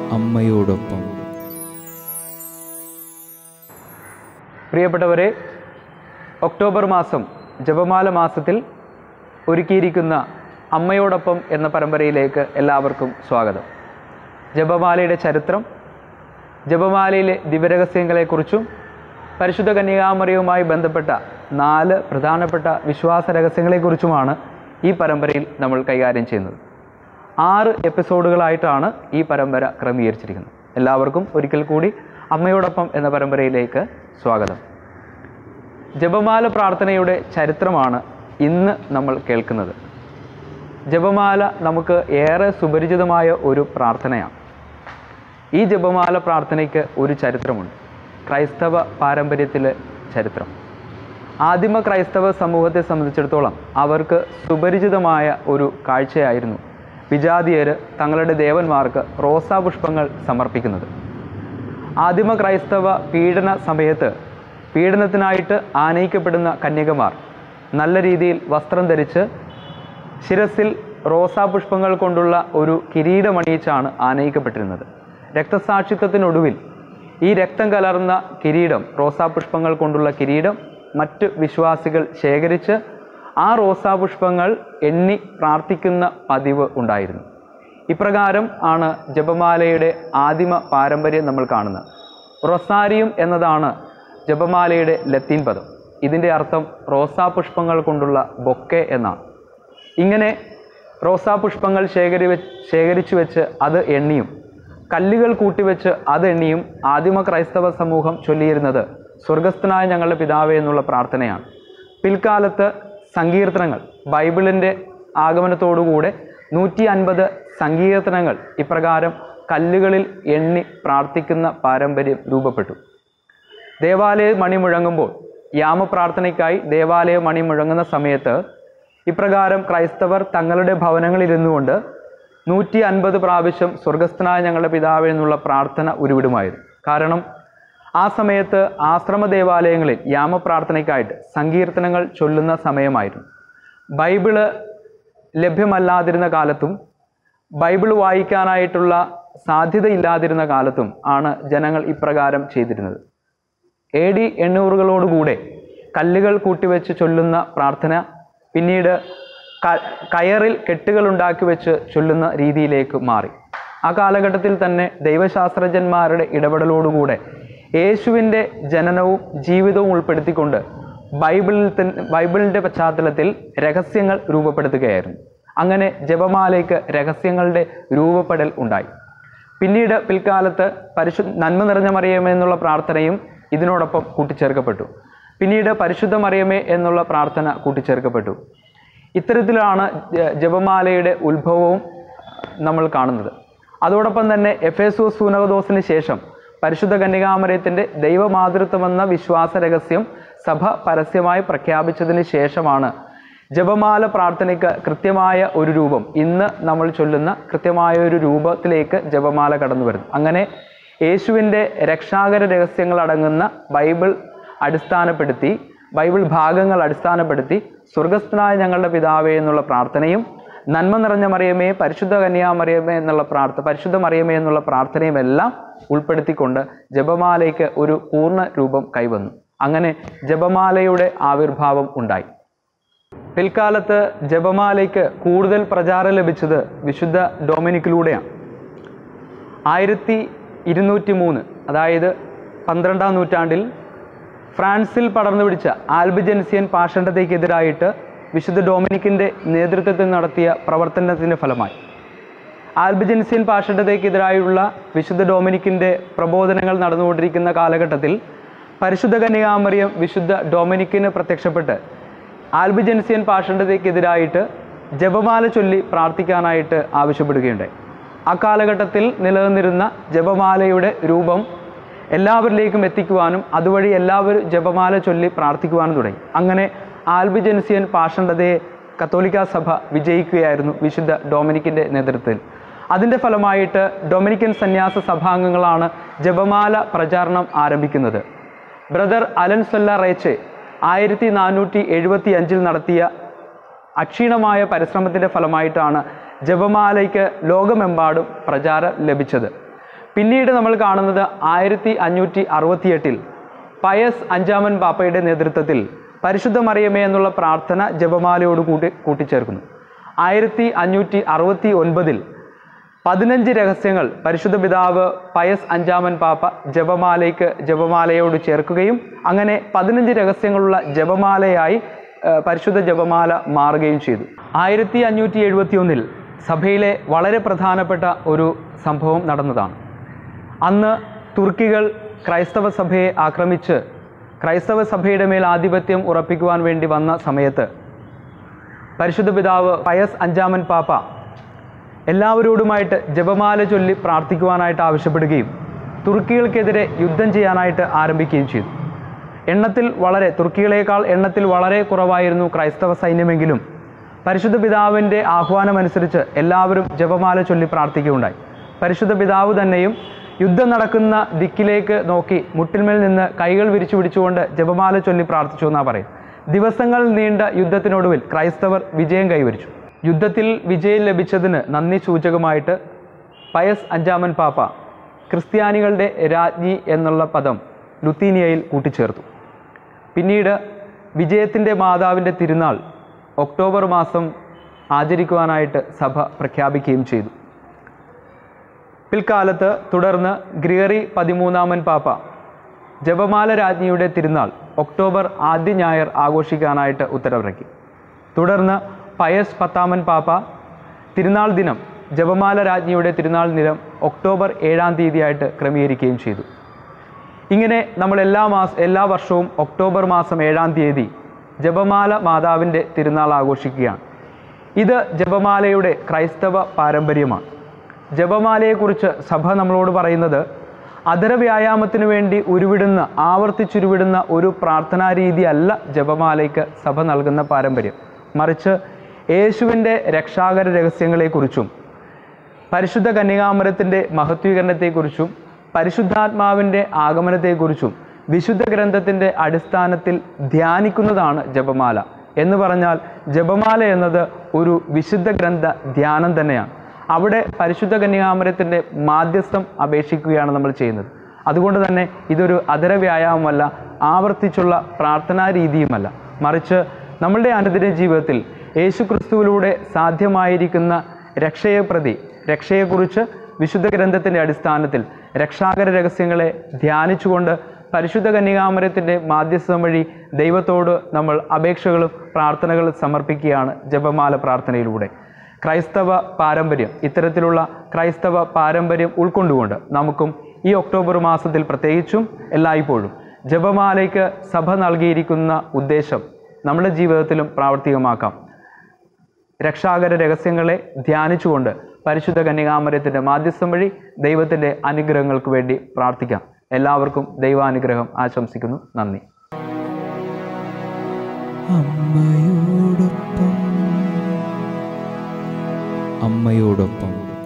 അമ്മയോടൊപ്പം പ്രിയപ്പെട്ടവരെ ഒക്ടോബർ മാസം ജപമാല മാസത്തിൽ ഒരുക്കിയിരിക്കുന്ന അമ്മയോടൊപ്പം എന്ന പരമ്പരയിലേക്ക് എല്ലാവർക്കും സ്വാഗതം ജപമാലയുടെ ചരിത്രം ജപമാലയിലെ ദിവരഹസ്യങ്ങളെക്കുറിച്ചും പരിശുദ്ധ കന്യകാമറിയുമായി ബന്ധപ്പെട്ട നാല് പ്രധാനപ്പെട്ട വിശ്വാസ രഹസ്യങ്ങളെക്കുറിച്ചുമാണ് ഈ പരമ്പരയിൽ നമ്മൾ കൈകാര്യം ചെയ്യുന്നത് ആറ് എപ്പിസോഡുകളായിട്ടാണ് ഈ പരമ്പര ക്രമീകരിച്ചിരിക്കുന്നത് എല്ലാവർക്കും ഒരിക്കൽ കൂടി അമ്മയോടൊപ്പം എന്ന പരമ്പരയിലേക്ക് സ്വാഗതം ജപമാല പ്രാർത്ഥനയുടെ ചരിത്രമാണ് ഇന്ന് നമ്മൾ കേൾക്കുന്നത് ജപമാല നമുക്ക് ഏറെ സുപരിചിതമായ ഒരു പ്രാർത്ഥനയാണ് ഈ ജപമാല പ്രാർത്ഥനയ്ക്ക് ഒരു ചരിത്രമുണ്ട് ക്രൈസ്തവ പാരമ്പര്യത്തിലെ ചരിത്രം ആദിമ ക്രൈസ്തവ സമൂഹത്തെ സംബന്ധിച്ചിടത്തോളം അവർക്ക് സുപരിചിതമായ ഒരു കാഴ്ചയായിരുന്നു വിജാതിയർ തങ്ങളുടെ ദേവന്മാർക്ക് റോസാപുഷ്പങ്ങൾ സമർപ്പിക്കുന്നത് ആദിമ ക്രൈസ്തവ പീഡന സമയത്ത് പീഡനത്തിനായിട്ട് ആനയിക്കപ്പെടുന്ന കന്യകമാർ നല്ല രീതിയിൽ വസ്ത്രം ധരിച്ച് ശിരസിൽ റോസാപുഷ്പങ്ങൾ കൊണ്ടുള്ള ഒരു കിരീടമണിയിച്ചാണ് ആനയിക്കപ്പെട്ടിരുന്നത് രക്തസാക്ഷിത്വത്തിനൊടുവിൽ ഈ രക്തം കലർന്ന കിരീടം റോസാപുഷ്പങ്ങൾ കൊണ്ടുള്ള കിരീടം മറ്റ് വിശ്വാസികൾ ശേഖരിച്ച് ആ റോസാപുഷ്പങ്ങൾ എണ്ണി പ്രാർത്ഥിക്കുന്ന പതിവ് ഉണ്ടായിരുന്നു ഇപ്രകാരം ആണ് ജപമാലയുടെ ആദിമ പാരമ്പര്യം നമ്മൾ കാണുന്നത് റൊസാരിയും എന്നതാണ് ജപമാലയുടെ ലത്തീൻ പദം ഇതിൻ്റെ അർത്ഥം റോസാപുഷ്പങ്ങൾ കൊണ്ടുള്ള ബൊക്കെ എന്നാണ് ഇങ്ങനെ റോസാപുഷ്പങ്ങൾ ശേഖരി വെ ശേഖരിച്ചു വെച്ച് അത് എണ്ണിയും കല്ലുകൾ കൂട്ടിവെച്ച് അത് എണ്ണിയും ആദിമ ക്രൈസ്തവ സമൂഹം ചൊല്ലിയിരുന്നത് സ്വർഗസ്ഥനായ ഞങ്ങളുടെ പിതാവേ എന്നുള്ള പ്രാർത്ഥനയാണ് പിൽക്കാലത്ത് സങ്കീർത്തനങ്ങൾ ബൈബിളിൻ്റെ ആഗമനത്തോടുകൂടെ നൂറ്റി അൻപത് സങ്കീർത്തനങ്ങൾ ഇപ്രകാരം കല്ലുകളിൽ എണ്ണി പ്രാർത്ഥിക്കുന്ന പാരമ്പര്യം രൂപപ്പെട്ടു ദേവാലയ മണി മുഴങ്ങുമ്പോൾ യാമപ്രാർത്ഥനയ്ക്കായി ദേവാലയ മണി മുഴങ്ങുന്ന സമയത്ത് ഇപ്രകാരം ക്രൈസ്തവർ തങ്ങളുടെ ഭവനങ്ങളിലിരുന്നു കൊണ്ട് നൂറ്റി അൻപത് പ്രാവശ്യം സ്വർഗസ്ഥനായ ഞങ്ങളുടെ പിതാവേ എന്നുള്ള പ്രാർത്ഥന ഉരുവിടുമായിരുന്നു കാരണം ആ സമയത്ത് ആശ്രമ ദേവാലയങ്ങളിൽ യാമപ്രാർത്ഥനയ്ക്കായിട്ട് സങ്കീർത്തനങ്ങൾ ചൊല്ലുന്ന സമയമായിരുന്നു ബൈബിള് ലഭ്യമല്ലാതിരുന്ന കാലത്തും ബൈബിൾ വായിക്കാനായിട്ടുള്ള സാധ്യതയില്ലാതിരുന്ന കാലത്തും ആണ് ജനങ്ങൾ ഇപ്രകാരം ചെയ്തിരുന്നത് എ ഡി എണ്ണൂറുകളോടുകൂടെ കല്ലുകൾ കൂട്ടിവെച്ച് ചൊല്ലുന്ന പ്രാർത്ഥന പിന്നീട് ക- കയറിൽ കെട്ടുകൾ ഉണ്ടാക്കി വെച്ച് ചൊല്ലുന്ന രീതിയിലേക്ക് മാറി ആ കാലഘട്ടത്തിൽ തന്നെ ദൈവശാസ്ത്രജ്ഞന്മാരുടെ ഇടപെടലോടുകൂടെ യേശുവിൻ്റെ ജനനവും ജീവിതവും ഉൾപ്പെടുത്തിക്കൊണ്ട് ബൈബിളിൽ തന്നെ ബൈബിളിൻ്റെ പശ്ചാത്തലത്തിൽ രഹസ്യങ്ങൾ രൂപപ്പെടുത്തുകയായിരുന്നു അങ്ങനെ ജപമാലയ്ക്ക് രഹസ്യങ്ങളുടെ രൂപപ്പെടൽ ഉണ്ടായി പിന്നീട് പിൽക്കാലത്ത് പരിശു നന്മ നിറഞ്ഞ മറിയമേ എന്നുള്ള പ്രാർത്ഥനയും ഇതിനോടൊപ്പം കൂട്ടിച്ചേർക്കപ്പെട്ടു പിന്നീട് പരിശുദ്ധ മറിയമേ എന്നുള്ള പ്രാർത്ഥന കൂട്ടിച്ചേർക്കപ്പെട്ടു ഇത്തരത്തിലാണ് ജ- ജപമാലയുടെ ഉത്ഭവവും നമ്മൾ കാണുന്നത് അതോടൊപ്പം തന്നെ എഫേസു സൂനകദോസിന് ശേഷം പരിശുദ്ധ കന്യകാമരയത്തിൻ്റെ ദൈവമാതൃത്വമെന്ന വിശ്വാസ രഹസ്യം സഭ പരസ്യമായി പ്രഖ്യാപിച്ചതിന് ശേഷമാണ് ജപമാല പ്രാർത്ഥനയ്ക്ക് കൃത്യമായ ഒരു രൂപം ഇന്ന് നമ്മൾ ചൊല്ലുന്ന കൃത്യമായ ഒരു രൂപത്തിലേക്ക് ജപമാല കടന്നു വരുന്നു അങ്ങനെ യേശുവിൻ്റെ രക്ഷാകര രഹസ്യങ്ങൾ അടങ്ങുന്ന ബൈബിൾ അടിസ്ഥാനപ്പെടുത്തി ബൈബിൾ ഭാഗങ്ങൾ അടിസ്ഥാനപ്പെടുത്തി സ്വർഗസ്ഥനായ ഞങ്ങളുടെ പിതാവേ എന്നുള്ള പ്രാർത്ഥനയും നന്മ നിറഞ്ഞ മറിയമേ പരിശുദ്ധ കന്യാമറിയമേ എന്നുള്ള പ്രാർത്ഥന പരിശുദ്ധ മറിയമേ എന്നുള്ള പ്രാർത്ഥനയും എല്ലാം ഉൾപ്പെടുത്തിക്കൊണ്ട് ജപമാലയ്ക്ക് ഒരു പൂർണ്ണ രൂപം കൈവന്നു അങ്ങനെ ജപമാലയുടെ ആവിർഭാവം ഉണ്ടായി പിൽക്കാലത്ത് ജപമാലയ്ക്ക് കൂടുതൽ പ്രചാരം ലഭിച്ചത് വിശുദ്ധ ഡൊമിനിക്കിലൂടെയാണ് ആയിരത്തി ഇരുന്നൂറ്റി മൂന്ന് അതായത് പന്ത്രണ്ടാം നൂറ്റാണ്ടിൽ ഫ്രാൻസിൽ പടർന്നു പിടിച്ച ആൽബിജൻസിയൻ പാഷണ്ഡതയ്ക്കെതിരായിട്ട് വിശുദ്ധ ഡൊമിനിക്കിൻ്റെ നേതൃത്വത്തിൽ നടത്തിയ പ്രവർത്തനത്തിൻ്റെ ഫലമായി ആൽബിജൻസിയൻ പാഷണ്ഡതയ്ക്കെതിരായുള്ള വിശുദ്ധ ഡൊമിനിക്കിൻ്റെ പ്രബോധനങ്ങൾ നടന്നുകൊണ്ടിരിക്കുന്ന കാലഘട്ടത്തിൽ പരിശുദ്ധ കന്യകാമറിയം വിശുദ്ധ ഡൊമിനിക്കിന് പ്രത്യക്ഷപ്പെട്ട് ആൽബിജൻസിയൻ പാഷണ്ഡതയ്ക്കെതിരായിട്ട് ജപമാല ചൊല്ലി പ്രാർത്ഥിക്കാനായിട്ട് ആവശ്യപ്പെടുകയുണ്ടായി ആ കാലഘട്ടത്തിൽ നിലനിന്നിരുന്ന ജപമാലയുടെ രൂപം എല്ലാവരിലേക്കും എത്തിക്കുവാനും അതുവഴി എല്ലാവരും ജപമാല ചൊല്ലി പ്രാർത്ഥിക്കുവാനും തുടങ്ങി അങ്ങനെ ആൽബിജൻസിയൻ പാഷണ്ഡതയെ കത്തോലിക്ക സഭ വിജയിക്കുകയായിരുന്നു വിശുദ്ധ ഡൊമിനിക്കിൻ്റെ നേതൃത്വത്തിൽ അതിൻ്റെ ഫലമായിട്ട് ഡൊമിനിക്കൻ സന്യാസ സഭാംഗങ്ങളാണ് ജപമാല പ്രചാരണം ആരംഭിക്കുന്നത് ബ്രദർ അലൻ സൊല്ല റേച്ചെ ആയിരത്തി നാനൂറ്റി എഴുപത്തി അഞ്ചിൽ നടത്തിയ അക്ഷീണമായ പരിശ്രമത്തിൻ്റെ ഫലമായിട്ടാണ് ജപമാലയ്ക്ക് ലോകമെമ്പാടും പ്രചാരം ലഭിച്ചത് പിന്നീട് നമ്മൾ കാണുന്നത് ആയിരത്തി അഞ്ഞൂറ്റി അറുപത്തിയെട്ടിൽ പയസ് അഞ്ചാമൻ പാപ്പയുടെ നേതൃത്വത്തിൽ പരിശുദ്ധ മറിയമേ എന്നുള്ള പ്രാർത്ഥന ജപമാലയോട് കൂട്ടി കൂട്ടിച്ചേർക്കുന്നു ആയിരത്തി അഞ്ഞൂറ്റി അറുപത്തി ഒൻപതിൽ പതിനഞ്ച് രഹസ്യങ്ങൾ പരിശുദ്ധ പിതാവ് പയസ് അഞ്ചാമൻ പാപ്പ ജപമാലയ്ക്ക് ജപമാലയോട് ചേർക്കുകയും അങ്ങനെ പതിനഞ്ച് രഹസ്യങ്ങളുള്ള ജപമാലയായി ആ, പരിശുദ്ധ ജപമാല മാറുകയും ചെയ്തു ആയിരത്തി അഞ്ഞൂറ്റി എഴുപത്തി ഒന്നിൽ സഭയിലെ വളരെ പ്രധാനപ്പെട്ട ഒരു സംഭവം നടന്നതാണ് അന്ന് തുർക്കികൾ ക്രൈസ്തവ സഭയെ ആക്രമിച്ച് ക്രൈസ്തവ സഭയുടെ മേൽ ആധിപത്യം ഉറപ്പിക്കുവാൻ വേണ്ടി വന്ന സമയത്ത് പരിശുദ്ധ പിതാവ് പയസ് അഞ്ചാമൻ പാപ്പ എല്ലാവരോടുമായിട്ട് ജപമാല ചൊല്ലി പ്രാർത്ഥിക്കുവാനായിട്ട് ആവശ്യപ്പെടുകയും തുർക്കികൾക്കെതിരെ യുദ്ധം ചെയ്യാനായിട്ട് ആരംഭിക്കുകയും ചെയ്തു എണ്ണത്തിൽ വളരെ തുർക്കികളേക്കാൾ എണ്ണത്തിൽ വളരെ കുറവായിരുന്നു ക്രൈസ്തവ സൈന്യമെങ്കിലും പരിശുദ്ധ പിതാവിൻ്റെ ആഹ്വാനമനുസരിച്ച് എല്ലാവരും ജപമാല ചൊല്ലി പ്രാർത്ഥിക്കുകയുണ്ടായി പരിശുദ്ധ പിതാവ് തന്നെയും യുദ്ധം നടക്കുന്ന ദിക്കിലേക്ക് നോക്കി മുട്ടിന്മേൽ നിന്ന് കൈകൾ വിരിച്ചു പിടിച്ചുകൊണ്ട് ജപമാല ചൊല്ലി പ്രാർത്ഥിച്ചു എന്നാ പറയും ദിവസങ്ങൾ നീണ്ട യുദ്ധത്തിനൊടുവിൽ ക്രൈസ്തവർ വിജയം കൈവരിച്ചു യുദ്ധത്തിൽ വിജയം ലഭിച്ചതിന് നന്ദി സൂചകമായിട്ട് പയസ് അഞ്ചാമൻ പാപ്പ ക്രിസ്ത്യാനികളുടെ രാജ്ഞി എന്നുള്ള പദം ലുത്തീനിയയിൽ കൂട്ടിച്ചേർത്തു പിന്നീട് വിജയത്തിൻ്റെ മാതാവിൻ്റെ തിരുനാൾ ഒക്ടോബർ മാസം ആചരിക്കുവാനായിട്ട് സഭ പ്രഖ്യാപിക്കുകയും ചെയ്തു പിൽക്കാലത്ത് തുടർന്ന് ഗ്രിഗറി പതിമൂന്നാമൻ പാപ്പ ജപമാല രാജ്ഞിയുടെ തിരുനാൾ ഒക്ടോബർ ആദ്യ ഞായർ ആഘോഷിക്കാനായിട്ട് ഉത്തരവിറക്കി തുടർന്ന് പയസ് പത്താമൻ പാപ്പ തിരുനാൾ ദിനം ജപമാല രാജ്ഞിയുടെ തിരുനാൾ ദിനം ഒക്ടോബർ ഏഴാം തീയതിയായിട്ട് ക്രമീകരിക്കുകയും ചെയ്തു ഇങ്ങനെ നമ്മൾ എല്ലാ മാസ എല്ലാ വർഷവും ഒക്ടോബർ മാസം ഏഴാം തീയതി ജപമാല മാതാവിൻ്റെ തിരുനാൾ ആഘോഷിക്കുകയാണ് ഇത് ജപമാലയുടെ ക്രൈസ്തവ പാരമ്പര്യമാണ് ജപമാലയെക്കുറിച്ച് സഭ നമ്മളോട് പറയുന്നത് അതര വ്യായാമത്തിന് വേണ്ടി ഉരുവിടുന്ന ആവർത്തിച്ചുരുവിടുന്ന ഒരു പ്രാർത്ഥനാ രീതി അല്ല ജപമാലയ്ക്ക് സഭ നൽകുന്ന പാരമ്പര്യം മറിച്ച് യേശുവിൻ്റെ രക്ഷാകര രഹസ്യങ്ങളെക്കുറിച്ചും പരിശുദ്ധ കന്യകാമരത്തിൻ്റെ മഹത്വീകരണത്തെക്കുറിച്ചും പരിശുദ്ധാത്മാവിൻ്റെ ആഗമനത്തെക്കുറിച്ചും വിശുദ്ധ ഗ്രന്ഥത്തിൻ്റെ അടിസ്ഥാനത്തിൽ ധ്യാനിക്കുന്നതാണ് ജപമാല എന്ന് പറഞ്ഞാൽ ജപമാല എന്നത് ഒരു വിശുദ്ധ ഗ്രന്ഥ ധ്യാനം തന്നെയാണ് അവിടെ പരിശുദ്ധ കന്യകാമരത്തിൻ്റെ മാധ്യസ്ഥം അപേക്ഷിക്കുകയാണ് നമ്മൾ ചെയ്യുന്നത് അതുകൊണ്ട് തന്നെ ഇതൊരു അതര വ്യായാമമല്ല ആവർത്തിച്ചുള്ള പ്രാർത്ഥനാ രീതിയുമല്ല മറിച്ച് നമ്മളുടെ അനുദിന ജീവിതത്തിൽ യേശു ക്രിസ്തുവിലൂടെ സാധ്യമായിരിക്കുന്ന രക്ഷയെ പ്രതി രക്ഷയെക്കുറിച്ച് വിശുദ്ധ ഗ്രന്ഥത്തിൻ്റെ അടിസ്ഥാനത്തിൽ രക്ഷാകര രഹസ്യങ്ങളെ ധ്യാനിച്ചുകൊണ്ട് പരിശുദ്ധ കന്യകാമരത്തിൻ്റെ മാധ്യസ്ഥം വഴി ദൈവത്തോട് നമ്മൾ അപേക്ഷകളും പ്രാർത്ഥനകളും സമർപ്പിക്കുകയാണ് ജപമാല പ്രാർത്ഥനയിലൂടെ ക്രൈസ്തവ പാരമ്പര്യം ഇത്തരത്തിലുള്ള ക്രൈസ്തവ പാരമ്പര്യം ഉൾക്കൊണ്ടുകൊണ്ട് നമുക്കും ഈ ഒക്ടോബർ മാസത്തിൽ പ്രത്യേകിച്ചും എല്ലായ്പ്പോഴും ജപമാലയ്ക്ക് സഭ നൽകിയിരിക്കുന്ന ഉദ്ദേശം നമ്മുടെ ജീവിതത്തിലും പ്രാവർത്തികമാക്കാം രക്ഷാകര രഹസ്യങ്ങളെ ധ്യാനിച്ചുകൊണ്ട് പരിശുദ്ധ കന്യകാമരത്തിൻ്റെ മാധ്യസ്ഥം വഴി ദൈവത്തിൻ്റെ അനുഗ്രഹങ്ങൾക്ക് വേണ്ടി പ്രാർത്ഥിക്കാം എല്ലാവർക്കും ദൈവാനുഗ്രഹം ആശംസിക്കുന്നു നന്ദി അമ്മയോടൊപ്പം അമ്മയോടൊപ്പം